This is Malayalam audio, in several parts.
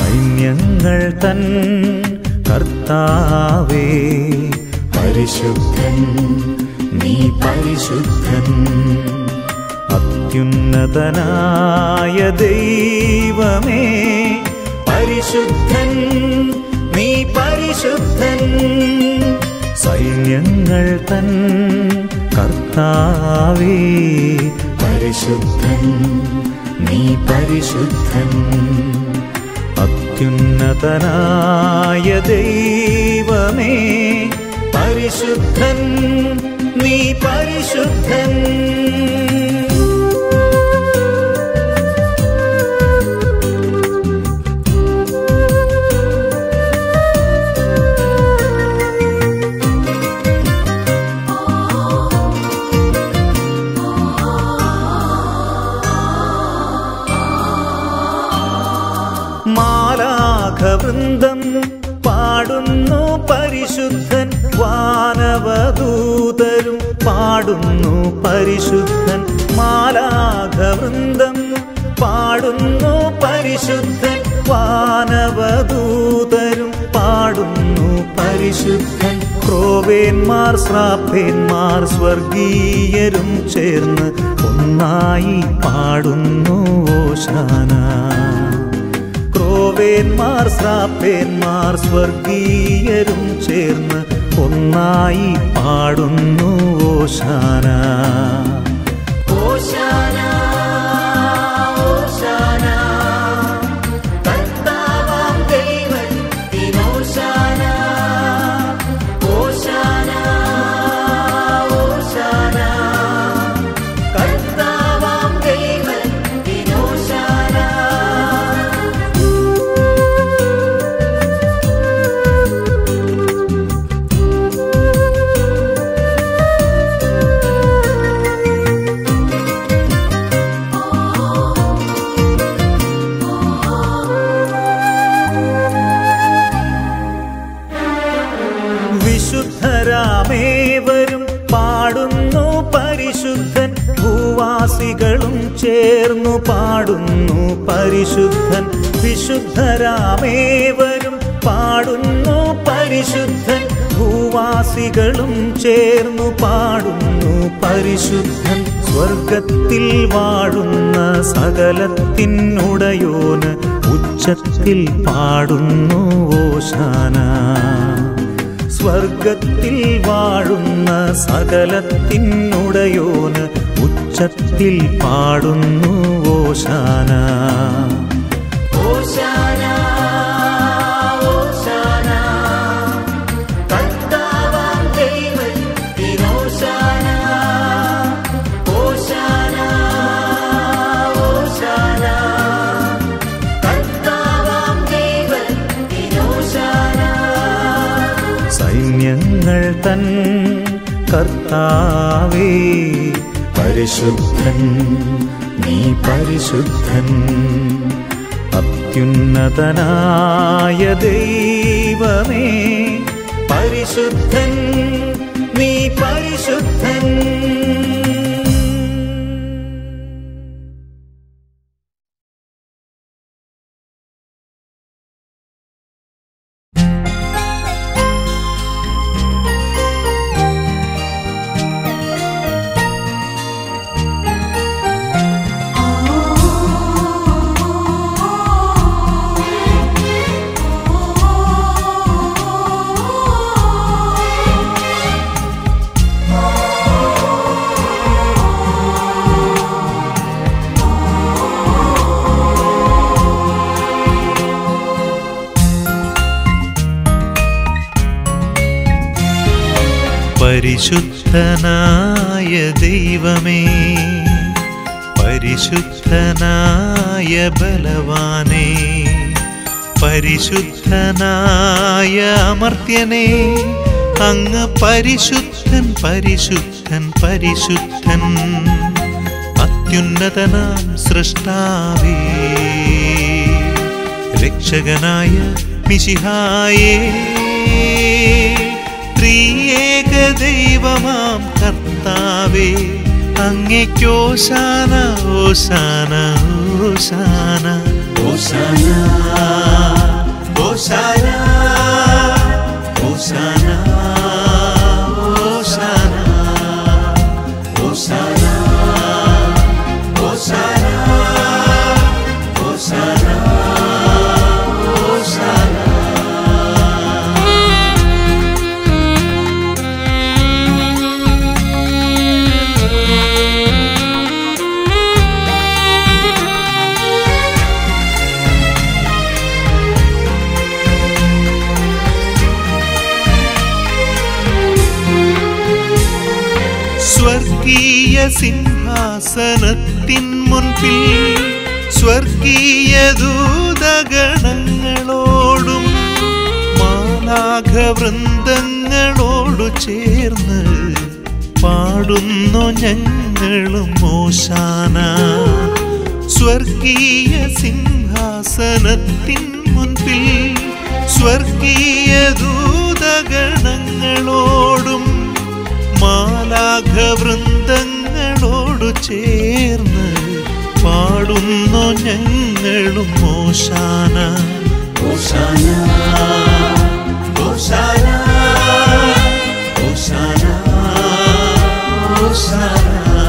സൈന്യങ്ങൾ തൻ കർത്താവേ പരിശുദ്ധൻ നീ പരിശുദ്ധൻ അത്യുന്നതനായ ദൈവമേ പരിശുദ്ധൻ നീ പരിശുദ്ധൻ സൈന്യങ്ങൾ തൻ കർത്താവേ പരിശുദ്ധൻ നീ പരിശുദ്ധൻ അത്യുന്നതനായ ദൈവമേ പരിശുദ്ധൻ നീ പരിശുദ്ധൻ മാലാഘവൃന്ദം പാടുന്നു പരിശുദ്ധൻ വാനവദൂതരും പാടുന്നു പരിശുദ്ധൻ മാലാഘവൃന്ദം പാടുന്നു പരിശുദ്ധൻ വാനവദൂതരും പാടുന്നു പരിശുദ്ധൻ ക്രോവേന്മാർ ശ്രാപ്പേന്മാർ സ്വർഗീയരും ചേർന്ന് ഒന്നായി പാടുന്നു ഓശാന ക്രോവേന്മാർ ശ്രാപ്പേന്മാർ സ്വർഗീയരും ചേർന്ന് ഒന്നായി പാടുന്നു ഓശാന ഓശാന ഓശാന കർത്താവാം ദൈവത്തിനോശാന ഓശാന ഓശാന കർത്താവാം ദൈവത്തിനോശാന വിശുദ്ധരാമേവരും പാടുന്നു പരിശുദ്ധൻ ഭൂവാസികളും ചേർന്നു പാടുന്നു പരിശുദ്ധൻ വിശുദ്ധരാമേവരും പാടുന്നു പരിശുദ്ധൻ ഭൂവാസികളും ചേർന്നു പാടുന്നു പരിശുദ്ധൻ സ്വർഗത്തിൽ വാഴുന്ന സകലത്തിനുടയോന് ഉച്ചത്തിൽ പാടുന്നു ഓശാന സ്വർഗത്തിൽ വാഴുന്ന സകലത്തിനുടയോന് ഉച്ചത്തിൽ പാടുന്നു ഓശാന ഓശാന ഓശാന കർത്താവാം ദൈവത്തിനോശാന ഓശാന ഓശാന കർത്താവാം ദൈവത്തിനോശാന സൈന്യങ്ങൾ തൻ കർത്താവേ പരിശുദ്ധൻ നീ പരിശുദ്ധൻ അത്യുന്നതനായ ദൈവമേ പരിശുദ്ധൻ നീ പരിശുദ്ധൻ പരിശുദ്ധനായ ദൈവമേ പരിശുദ്ധനായ ബലവാനേ പരിശുദ്ധനായ അമർത്യനേ അങ്ങ് പരിശുദ്ധൻ പരിശുദ്ധൻ പരിശുദ്ധൻ അത്യുന്നതനാം സൃഷ്ടാവേ രക്ഷകനായ മിശിഹായേ ത്രിയേക ദൈവമാം കർത്താവേ അങ്ങേക്കോശാന ഓശാന ഓശാന ഓശാന സിംഹാസനത്തിൻ മുൻപിൽ സ്വർഗീയ ദൂതഗണങ്ങളോടും മാലാഘവൃന്ദങ്ങളോടു ചേർന്ന് പാടുന്നു ഞങ്ങളും മോശാന സ്വർഗീയ സിംഹാസനത്തിൻ മുൻപിൽ സ്വർഗീയ ദൂതഗണങ്ങളോടും മാലാഘവൃന്ദങ്ങളോടു ചേർന്ന് പാടുന്നു ഞങ്ങളും മോശാന ഓശാന ഓശാന ഓശാന ഓശാന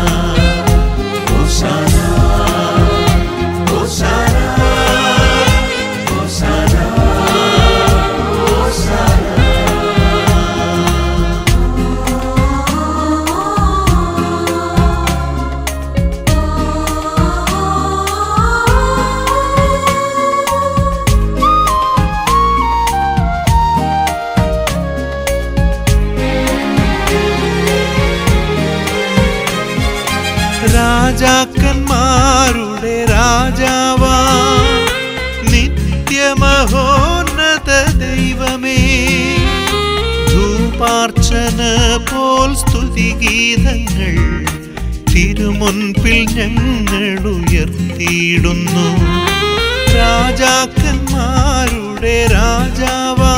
ഓശാന ഓശാന ഓശാന രാജാക്കന്മാരുടെ രാജാവാ നിത്യമഹോന്നത ദൈവമേ ധൂപാർച്ചന പോൽ സ്തുതിഗീതങ്ങൾ തിരുമുൻപിൽ ഞങ്ങൾ ഉയർത്തിയിടുന്നു രാജാക്കന്മാരുടെ രാജാവാ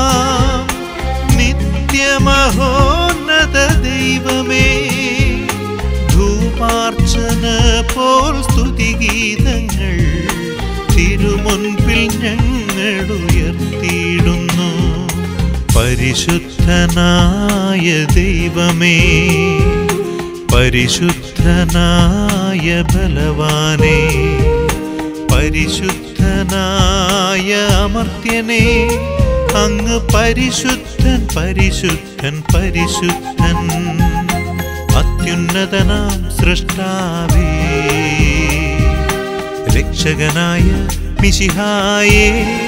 നിത്യമഹോന്നത ദൈവമേ ധൂപാർച്ചന പോൽ സ്തുതിഗീതങ്ങൾ തിരുമുൻപിൽ ഞങ്ങൾ ഉയർത്തിയിടുന്നു പരിശുദ്ധനായ ദൈവമേ പരിശുദ്ധനായ ബലവാനേ പരിശുദ്ധനായ അമർത്യനേ അങ്ങ് പരിശുദ്ധൻ പരിശുദ്ധൻ പരിശുദ്ധൻ അത്യുന്നതനാം സൃഷ്ടാവേ രക്ഷകനായ മിശിഹായേ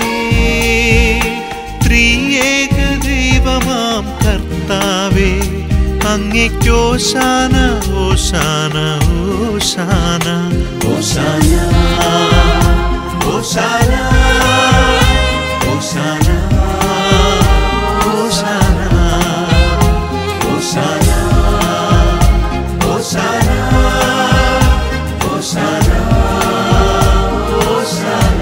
ത്രിയേക ദൈവമാം കർത്താവേ അങ്ങയ്ക്കോശാന ഓശാന ഓശാന ഓശാന ഓശാന ഓശാന ഓശാന ഓശാന ഓശാന ഓശാന ഓശാന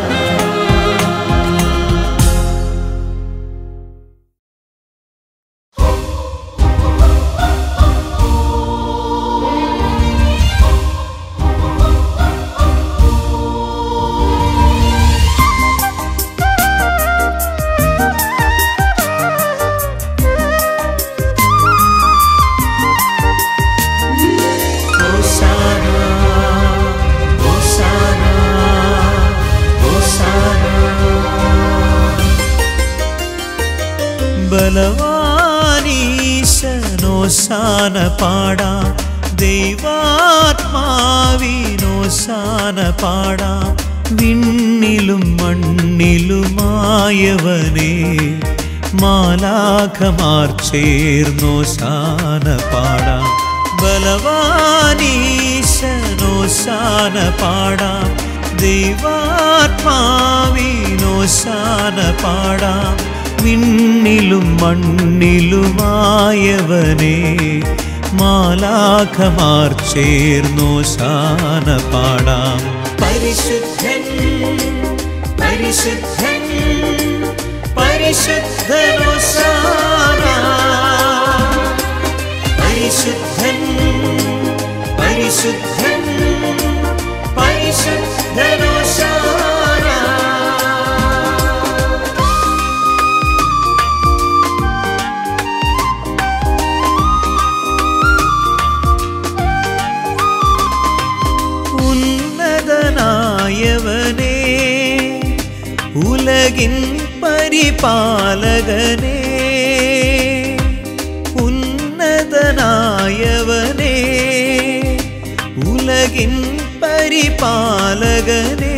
ബലവാനീശനോശാന പാടാം ദൈവാത്മാവിനോശാന പാടാം വിണ്ണിലും മണ്ണിലുമായവനെ മാലാഖമാർ ചേർന്നോശാന പാടാം ബലവാനീശനോശാന പാടാം ദൈവാത്മാവിനോശാന പാടാം വിണ്ണിലും മണ്ണിലുമായവനെ മാലാഖമാർ ചേർന്നോശാന പാടാം പരിശുദ്ധൻ പരിശുദ്ധൻ പരിശുദ്ധനോശാന പരിശുദ്ധൻ പരിശുദ്ധൻ പരിശുദ്ധനോശാന ഉന്നതനായവനേ ഉലകിൻ പരിപാലകനേ ഉന്നതനായവനേ ഉലകിൻ പരിപാലകനേ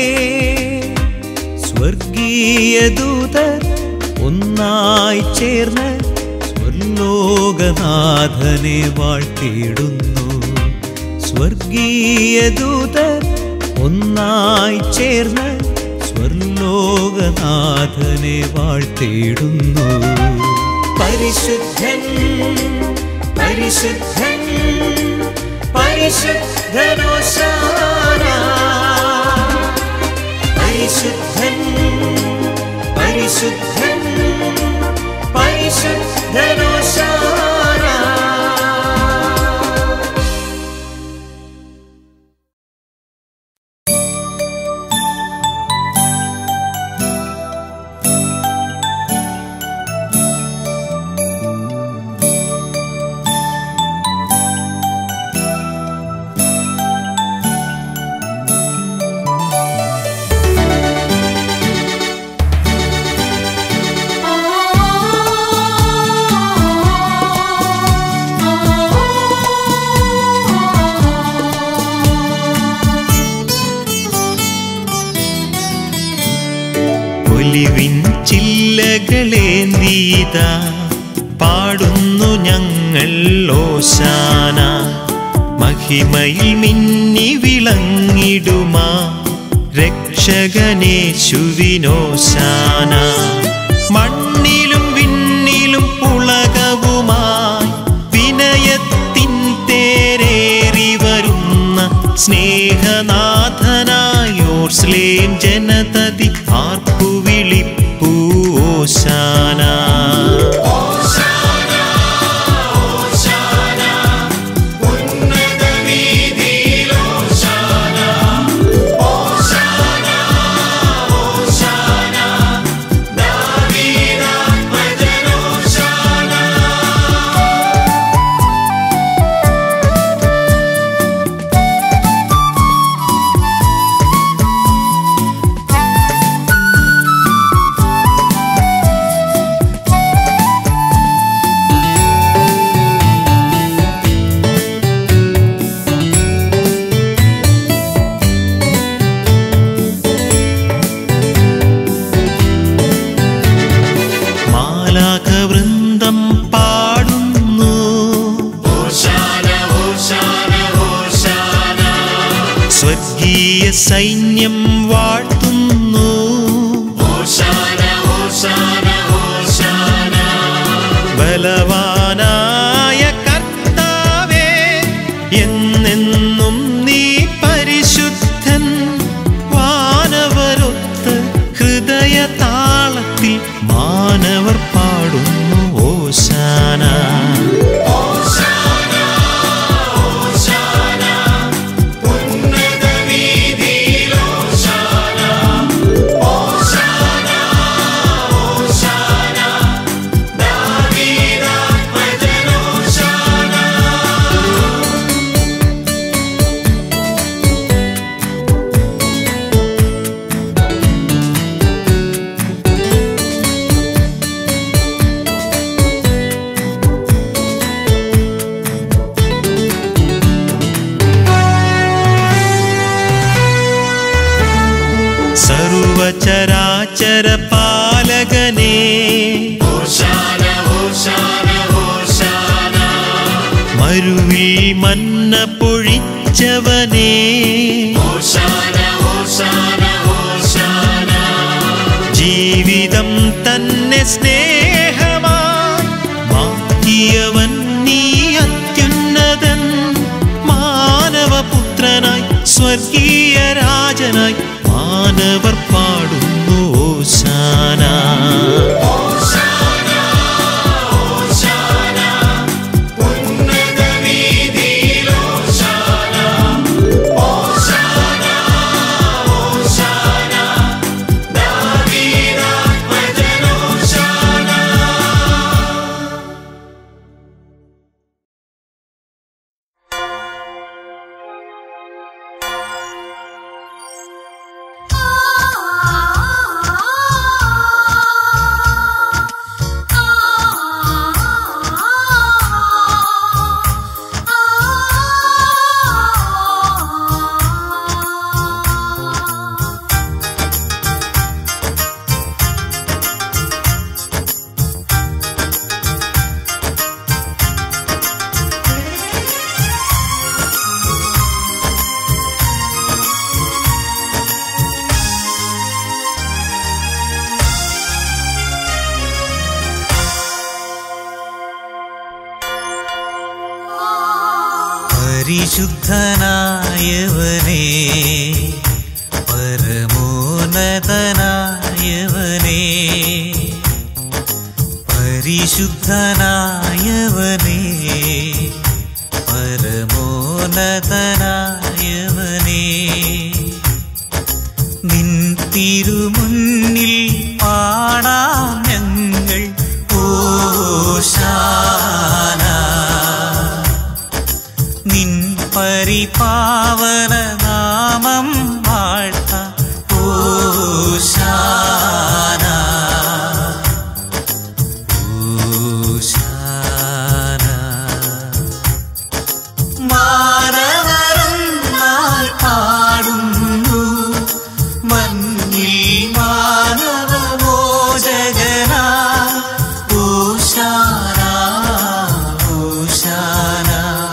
സ്വർഗീയ ദൂതർ ഒന്നായി ചേർന്ന് സ്വർലോകനാഥനെ വാഴ്ത്തിയിടുന്നു സ്വർഗീയ ദൂതർ ഒന്നായി ചേർന്ന് സ്വർലോകനാഥനെ വാഴ്ത്തിയിടുന്നു പരിശുദ്ധൻ പരിശുദ്ധൻ പരിശുദ്ധനോശാന പരിശുദ്ധൻ പരിശുദ്ധൻ പരിശുദ്ധനോശാന ഒലിവിൻ ചില്ലകളേന്തീത പാടുന്നു ഞങ്ങൾ ഓശാന മഹിമയിൽ മിന്നി വിളങ്ങിടുമാ രക്ഷകനേശുവിനോശാന മണ്ണിലും വിണ്ണിലും പുളകവുമായി വിനയത്തിൻ തേരേറി വരുന്ന സ്നേഹനാഥനായോർസ്ലേം ജനതതി ആർപ്പു വിളിപ്പൂ ഓശാന മാലാഖവൃന്ദം പാടുന്നു സ്വർഗീയ സൈന്യം വാഴ്ത്തുന്നു ബലവാനായ കർത്താവേ എന്നെന്നും നീ പരിശുദ്ധൻ വാനവരൊത്ത് ഹൃദയ താളത്തിൽ മാനവർ പാടുന്നു ഓശാന സർവചരാചര പാലകനേ മരുവിൽ മന്ന പൊഴിച്ചവനേ ജീവിതം തന്നെ സ്നേഹമാ മാറ്റിയവൻ നീ അത്യുന്നതൻ മാനവപുത്രനായി സ്വർഗീയ രാജനായി മാനവർ പാടുന്നു ഓശാന ആ പരിശുദ്ധനായവനേ പരമോന്നതനായവനേ പരിശുദ്ധനായവനേ പരമോന്നതനായവനേ നിൻ തിരുമുന്നിൽ പാടാം ഞങ്ങൾ ഓശാന നിൻ പരിപാവന നാമം വാഴ്ത്ത ഓശാന ഓശാന മാനവരന്നാൽ പാടുന്നു മഞ്ഞിൽ മാനവമോചകന ഓശാന ഓശാന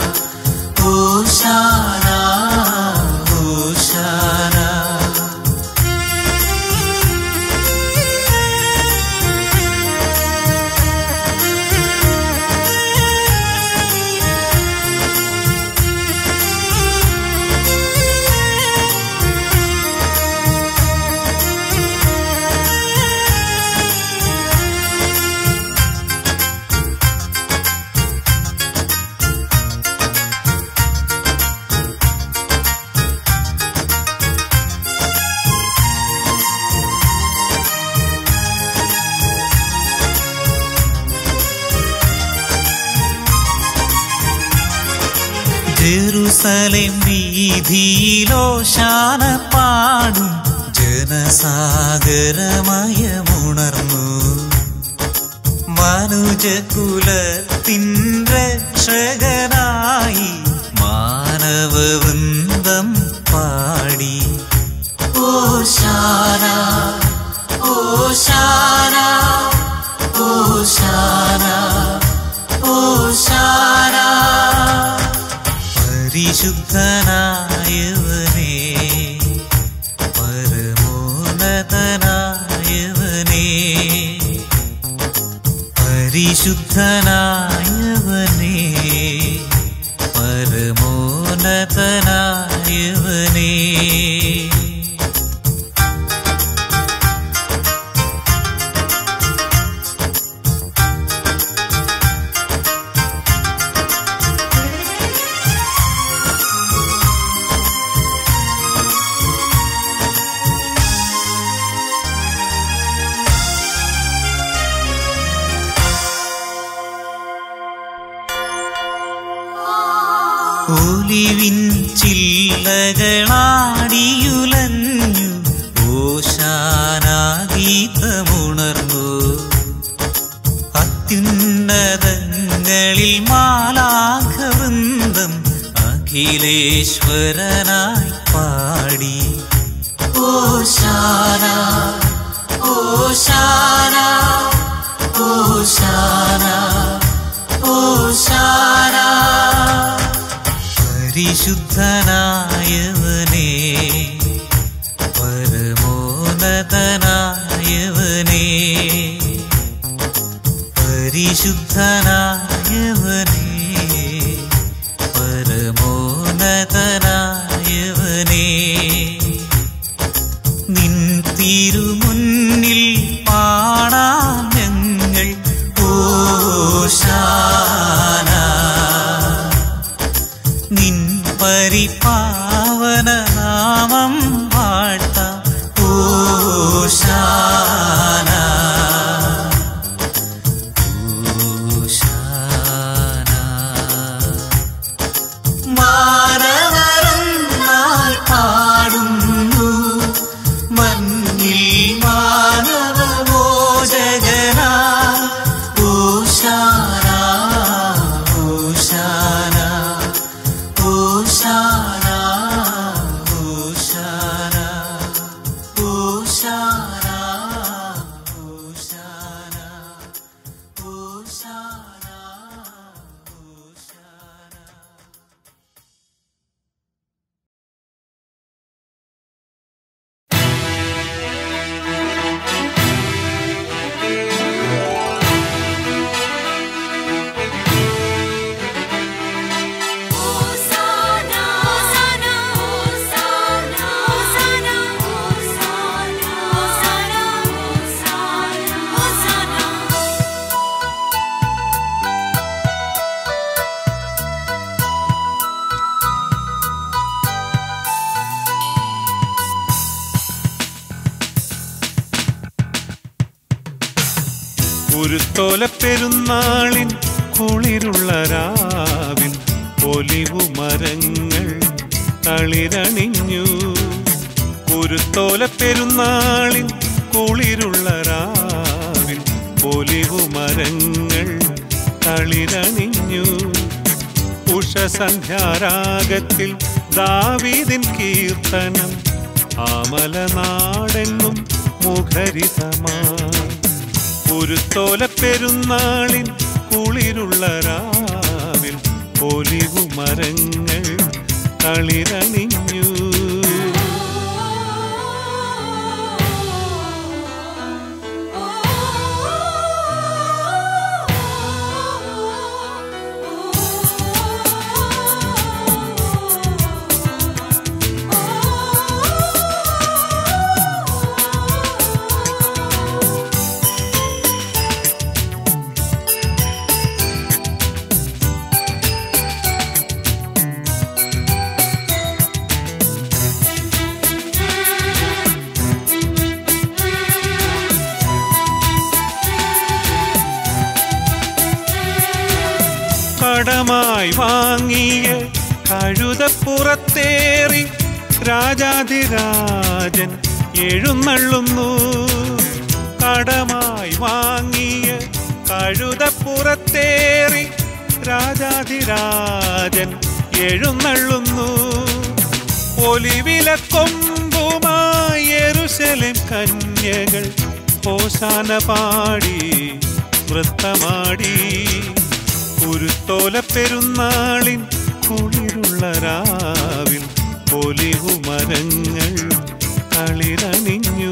ഓശാന ഓശാന ജെറുസലേം വീതിയിലോശാന പാടും ജനസാഗരമയമുണർന്നു മനുജകുലത്തിൻ രക്ഷകനായി മാനവവൃന്ദം പാടി ഓശാന ഓശാന ഓശാന ഓശാന പരിശുദ്ധനായവനേ പരമോന്നതനായവനേ പരിശുദ്ധനായവനേ പരമോന്നതനായവനേ ഒലിവിൻ ചില്ലകളാടിയുലഞ്ഞു ഓശാനാഗീതമുണർന്നു അത്യുന്നതങ്ങളിൽ മാലാഘവൃന്ദം അഖിലേശ്വരനായി പാടി ഓശാന ഓശാന ഓശാന ഓശാന പരിശുദ്ധനായവനേ പരമോന്നതനായവനേ പരിശുദ്ധനായവനേ പരമോന്നതനായവനേ നിൻ തിരുമുന്നിൽ പാടാം ഞങ്ങൾ ഓശാന നിൻ പരിപാവന നാമം വാഴ്ത്ത ഓശാന ഓശാന കുരുത്തോല പെരുന്നാളിൻ കുളിരുള്ള രാവിൽ ഒലിവു മരങ്ങൾ തളിരണിഞ്ഞു കുരുത്തോല പെരുന്നാളിൻ കുളിരുള്ള രാവിൽ ഒലിവു മരങ്ങൾ തളിരണിഞ്ഞു ഉഷസന്ധ്യാരാഗത്തിൽ ദാവീദിൻ കീർത്തനം ആമലനാടെന്നും മുഖരിതമായി കുരുത്തോല പെരുന്നാളിൻ കുളിരുള്ള രാവിൽ ഒലിവു മരങ്ങൾ തളിരണിഞ്ഞു കടമായി വാങ്ങിയ കഴുതപ്പുറത്തേറി രാജാധിരാജൻ എഴുന്നള്ളുന്നു കടമായി വാങ്ങിയ കഴുതപ്പുറത്തേറി രാജാധിരാജൻ എഴുന്നള്ളുന്നു ഒലിവില കൊമ്പുമായി യെരുശലേം കന്യകൾ ഹോശാന പാടി വൃത്തമാടി കുരുത്തോല പെരുന്നാളിൻ കുളിരുള്ള രാവിൽ ഒലിവു മരങ്ങൾ കളിരണിഞ്ഞു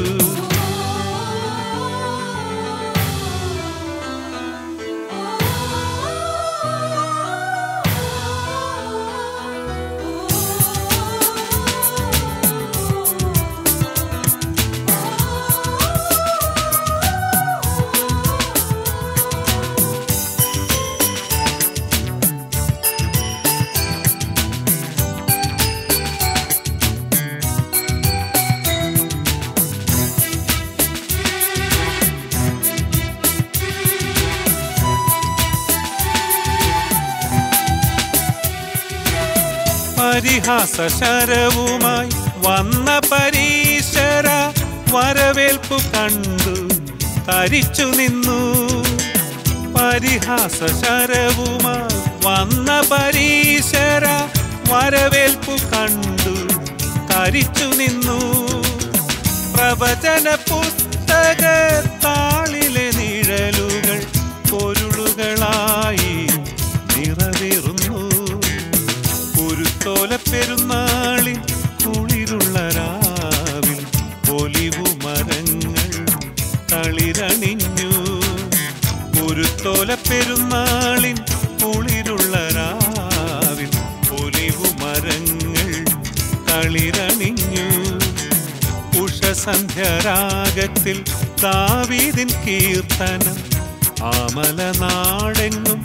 പരിഹാസ ശരവുമായി വന്ന പരീശര വരവേൽപ്പു കണ്ടു തരിച്ചു നിന്നു പരിഹാസ ശരവുമായി വന്ന പരീശര വരവേൽപ്പു കണ്ടു തരിച്ചു നിന്നു പ്രവചന പുസ്തക താളിലെ നിഴലുകൾ പൊരുളുകളായി നിറവേറുന്നു കുരുത്തോല പെരുന്നാളിൽ കുളിരുള്ള രാവിൽ ഒലിവു മരങ്ങൾ തളിരണിഞ്ഞു കുരുത്തോല പെരുന്നാളിൻ കുളിരുള്ള രാവിൽ ഒലിവു മരങ്ങൾ തളിരണിഞ്ഞു ഉഷസന്ധ്യരാഗത്തിൽ ദാവീദിൻ കീർത്തനം ആമലനാടെങ്ങും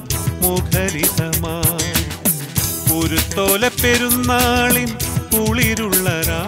മുഖരിതമായി കുരുത്തോല പെരുന്നാളിൻ കുളിരുള്ള രാ